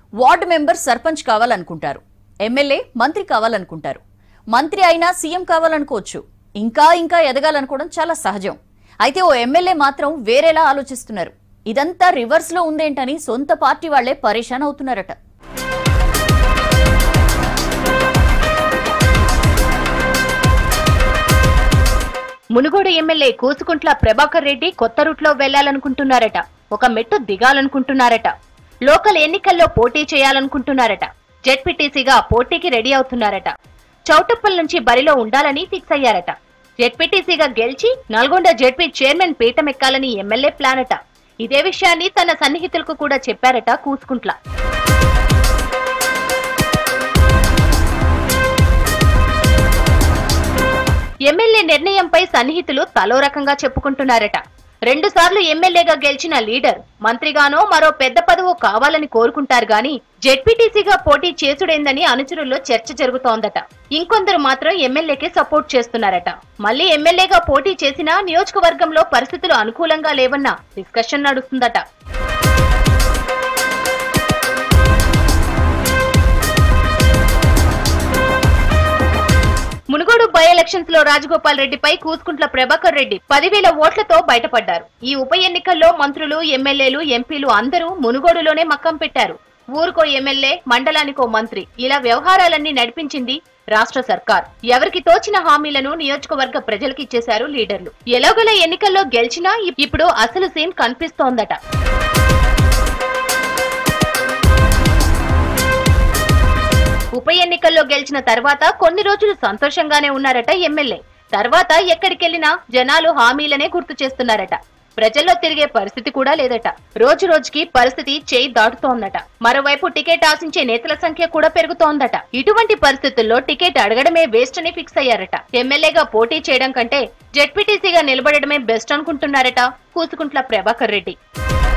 ward member sarpanch కావాలనుకుంటారు MLA మంత్రి కావాలనుకుంటారు మంత్రి అయినా సీఎం కావాలనుకోవచ్చు ఇంకా ఇంకా ఎదగాలనుకోవడం చాలా సహజం అయితే ఓ ఎమ్మెల్యే మాత్రం వేరేలా ఆలోచిస్తున్నారు ఇదంతా రివర్స్ లో ఉందేంటని సొంత పార్టీ వాళ్లే పరేషాన్ అవుతున్నారట మునుగోడు ఎమ్మెల్యే కూసుకుంట్ల ప్రభాకర్ రెడ్డి కొత్త రూట్లో వెళ్లాలనుకుంటున్నారట ఒక మెట్టు దిగాలనుకుంటున్నారట లోకల్ ఎన్నికల్లో పోటీ చేయాలనుకుంటున్నారట జెడ్పీటీసీగా పోటీకి రెడీ అవుతున్నారట చౌటుప్పల్ నుంచి బరిలో ఉండాలని ఫిక్స్ అయ్యారట జెడ్పీటీసీగా గెలిచి నల్గొండ జెడ్పీ చైర్మన్ పీఠం ఎక్కాలని ఎమ్మెల్యే ప్లాన్ అట ఇదే విషయాన్ని తన సన్నిహితులకు కూడా చెప్పారట కూసుకుంట్ల ఎమ్మెల్యే నిర్ణయంపై సన్నిహితులు తలో రకంగా చెప్పుకుంటున్నారట రెండు సార్లు ఎమ్మెల్యేగా గెలిచిన లీడర్ మంత్రిగానో మరో పెద్ద పదవు కావాలని కోరుకుంటారు గాని జెడ్పీటీసీగా పోటీ చేసుడేందని అనుచరుల్లో చర్చ జరుగుతోందట ఇంకొందరు మాత్రం ఎమ్మెల్యేకి సపోర్ట్ చేస్తున్నారట మళ్ళీ ఎమ్మెల్యేగా పోటీ చేసినా నియోజకవర్గంలో పరిస్థితులు అనుకూలంగా లేవన్న డిస్కషన్ నడుస్తుందట మునుగోడు బై ఎలక్షన్స్ లో రాజగోపాల్ రెడ్డిపై కూసుకుంట్ల ప్రభాకర్ రెడ్డి పదివేల ఓట్లతో బయటపడ్డారు ఈ ఉప ఎన్నికల్లో మంత్రులు ఎమ్మెల్యేలు ఎంపీలు అందరూ మునుగోడులోనే మక్కం పెట్టారు ఊరుకో ఎమ్మెల్యే మండలానికో మంత్రి ఇలా వ్యవహారాలన్నీ నడిపించింది రాష్ట్ర సర్కార్ ఎవరికి తోచిన హామీలను నియోజకవర్గ ప్రజలకు ఇచ్చేశారు లీడర్లు ఎలాగోలా ఎన్నికల్లో గెలిచినా ఇప్- ఇప్పుడు అసలు సీన్ కనిపిస్తోందట ఉప ఎన్నికల్లో గెలిచిన తర్వాత కొన్ని రోజులు సంతోషంగానే ఉన్నారట ఎమ్మెల్యే తర్వాత ఎక్కడికెళ్లినా జనాలు హామీలనే గుర్తు చేస్తున్నారట ప్రజల్లో తిరిగే పరిస్థితి కూడా లేదట రోజు రోజుకి పరిస్థితి చేయి దాటుతోందట మరోవైపు టికెట్ ఆశించే నేతల సంఖ్య కూడా పెరుగుతోందట ఇటువంటి పరిస్థితుల్లో టికెట్ అడగడమే వేస్ట్ అని ఫిక్స్ అయ్యారట ఎమ్మెల్యేగా పోటీ చేయడం కంటే జెడ్పీటీసీగా నిలబడడమే బెస్ట్ అనుకుంటున్నారట కూసుకుంట్ల ప్రభాకర్ రెడ్డి